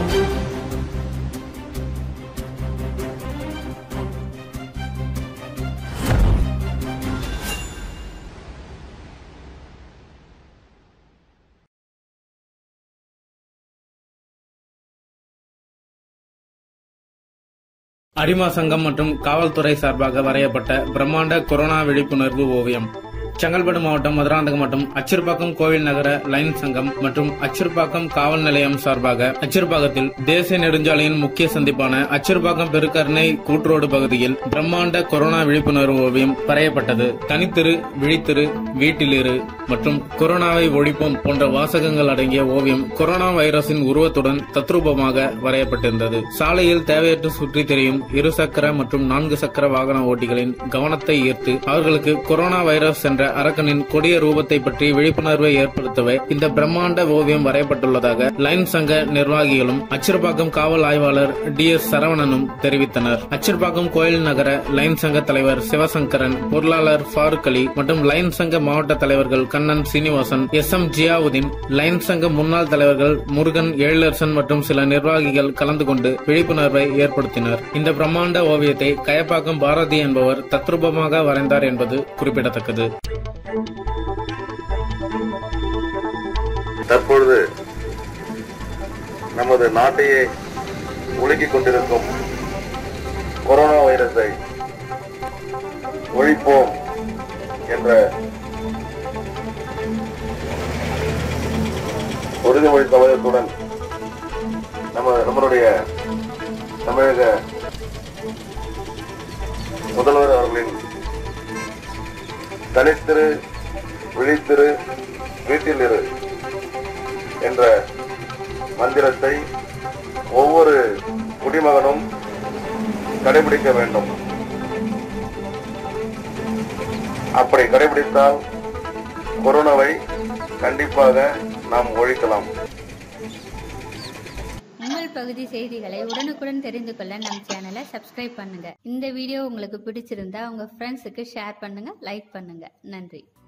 அரிமா சங்கம் மற்றும் காவல்துறை சார்பாக வரையப்பட்ட பிரம்மாண்ட கொரோனா விழிப்புணர்வு ஓவியம் செங்கல்பட்டு மாவட்டம் மதுராந்தகம் மற்றும் அச்சிறுபாக்கம் கோவில் நகர லைன் சங்கம் மற்றும் அச்சிறுபாக்கம் காவல் நிலையம் சார்பாக அச்சிறுபாக்கத்தில் தேசிய நெடுஞ்சாலையின் முக்கிய சந்திப்பான அச்சிறுபாக்கம் பெருக்கரணை கூட்ரோடு பகுதியில் பிரம்மாண்ட கொரோனா விழிப்புணர்வு ஓவியம் வரையப்பட்டது தனித்திரு விழித்திரு வீட்டிலிரு மற்றும் கொரோனாவை ஒழிப்போம் போன்ற வாசகங்கள் அடங்கிய ஓவியம் கொரோனா வைரஸின் உருவத்துடன் தத்ரூபமாக வரையப்பட்டிருந்தது சாலையில் தேவையற்று சுற்றி திரியும் இருசக்கர மற்றும் நான்கு சக்கர வாகன ஓட்டிகளின் கவனத்தை ஈர்த்து அவர்களுக்கு கொரோனா வைரஸ் என்ற அரக்கனின் கொடிய ரூபத்தை பற்றி விழிப்புணர்வை ஏற்படுத்தவே இந்த பிரம்மாண்ட ஓவியம் வரையப்பட்டுள்ளதாக லைன் சங்க நிர்வாகிகளும் அச்சிறுபாக்கம் காவல் ஆய்வாளர் டி எஸ் சரவணனும் தெரிவித்தனர் அச்சிறுபாக்கம் கோயில் நகர லைன் சங்க தலைவர் சிவசங்கரன் பொருளாளர் ஃபாரூக் அலி மற்றும் லைன் சங்க மாவட்ட தலைவர்கள் Kannan Srinivasan S M Ziauddin lion சங்க முன்னாள் தலைவர்கள் முருகன் எழிலரசன் மற்றும் சில நிர்வாகிகள் கலந்து கொண்டு விழிப்புணர்வை ஏற்படுத்தினர் இந்த பிரம்மாண்ட ஓவியத்தை கயப்பாக்கம் பாரதி என்பவர் தத்ரூபமாக வரைந்தார் என்பது குறிப்பிடத்தக்கது தற்பொழுது நமது நாட்டையே உலுக்கிக் கொண்டிருக்கும் கொரோனா வைரஸை ஒழிப்போம் என்ற உறுதிமொழி சமயத்துடன் நம்ம நம்மளுடைய தமிழக முதல்வர் அவர்களின் தனித்திரு விழித்திரு வீட்டில் இரு என்ற மந்திரத்தை ஒவ்வொரு குடிமகனும் கடைபிடிக்க வேண்டும் அப்படி கடைபிடித்தால் கொரோனாவை கண்டிப்பாக நாம் ஒழிக்கலாம் உங்கள் பகுதி செய்திகளை உடனுக்குடன் தெரிந்து கொள்ள நம் சேனலை சப்ஸ்கிரைப் பண்ணுங்க இந்த வீடியோ உங்களுக்கு பிடிச்சிருந்தா உங்க ஃப்ரெண்ட்ஸுக்கு ஷேர் பண்ணுங்க லைக் பண்ணுங்க நன்றி